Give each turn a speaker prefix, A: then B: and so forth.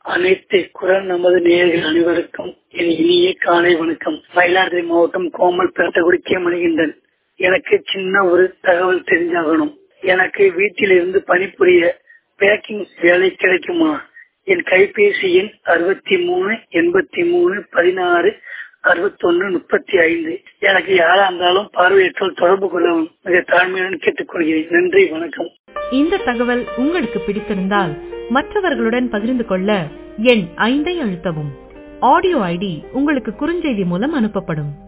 A: அனைத்து குரல் நமது நேயர்கள் அனைவருக்கும் என் இனிய காலை வணக்கம் மயிலாடுதுறை மாவட்டம் கோமல் பேட்டகுடி கே மணிகண்டன் எனக்கு சின்ன ஒரு தகவல் தெரிஞ்சாகணும் எனக்கு வீட்டிலிருந்து பணிபுரிய பேக்கிங் வேலை கிடைக்குமா என் கைபேசி எண் அறுபத்தி மூணு எண்பத்தி மூணு பதினாறு அறுபத்தொன்னு முப்பத்தி ஐந்து எனக்கு யாரா இருந்தாலும் பார்வையற்றோர் தொடர்பு கொள்ளவும் மிக தாழ்மையுடன் கேட்டுக்கொள்கிறேன் நன்றி வணக்கம்
B: இந்த தகவல் உங்களுக்கு பிடித்திருந்தால் மற்றவர்களுடன் பகிர்ந்து கொள்ள எண் ஐந்தை அழுத்தவும் ஆடியோ ஐடி உங்களுக்கு குறுஞ்செய்தி மூலம் அனுப்பப்படும்